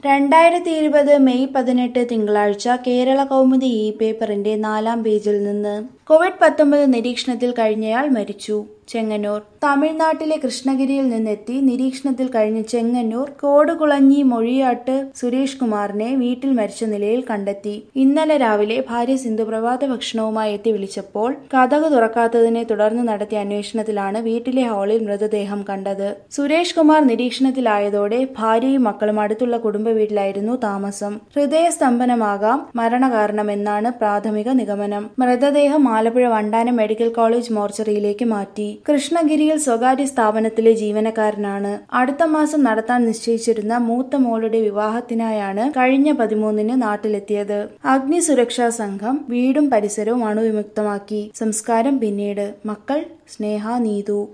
രണ്ടായിരത്തി ഇരുപത് മെയ് പതിനെട്ട് തിങ്കളാഴ്ച കേരള കൗമുദി ഇ പേപ്പറിന്റെ നാലാം പേജിൽ നിന്ന് കോവിഡ് പത്തൊമ്പത് നിരീക്ഷണത്തിൽ കഴിഞ്ഞയാൾ മരിച്ചു ചെങ്ങന്നൂർ തമിഴ്നാട്ടിലെ കൃഷ്ണഗിരിയിൽ നിന്നെത്തി നിരീക്ഷണത്തിൽ കഴിഞ്ഞ ചെങ്ങന്നൂർ കോടുകുളഞ്ഞി മൊഴിയാട്ട് സുരേഷ് കുമാറിനെ വീട്ടിൽ മരിച്ച നിലയിൽ കണ്ടെത്തി ഇന്നലെ രാവിലെ ഭാര്യ സിന്ധു പ്രഭാത ഭക്ഷണവുമായി എത്തി വിളിച്ചപ്പോൾ കഥക് തുറക്കാത്തതിനെ തുടർന്ന് നടത്തിയ അന്വേഷണത്തിലാണ് വീട്ടിലെ ഹാളിൽ മൃതദേഹം കണ്ടത് സുരേഷ് കുമാർ നിരീക്ഷണത്തിലായതോടെ ഭാര്യയും മക്കളും അടുത്തുള്ള കുടുംബ വീട്ടിലായിരുന്നു താമസം ഹൃദയസ്തംഭനമാകാം മരണകാരണമെന്നാണ് പ്രാഥമിക നിഗമനം മൃതദേഹം ആലപ്പുഴ വണ്ടാനം മെഡിക്കൽ കോളേജ് മോർച്ചറിയിലേക്ക് മാറ്റി കൃഷ്ണഗിരിയിൽ സ്വകാര്യ സ്ഥാപനത്തിലെ ജീവനക്കാരനാണ് അടുത്ത മാസം നടത്താൻ നിശ്ചയിച്ചിരുന്ന മൂത്ത മോളുടെ വിവാഹത്തിനായാണ് കഴിഞ്ഞ പതിമൂന്നിന് നാട്ടിലെത്തിയത് അഗ്നി സുരക്ഷാ സംഘം വീടും പരിസരവും അണുവിമുക്തമാക്കി സംസ്കാരം പിന്നീട് മക്കൾ സ്നേഹ നീതു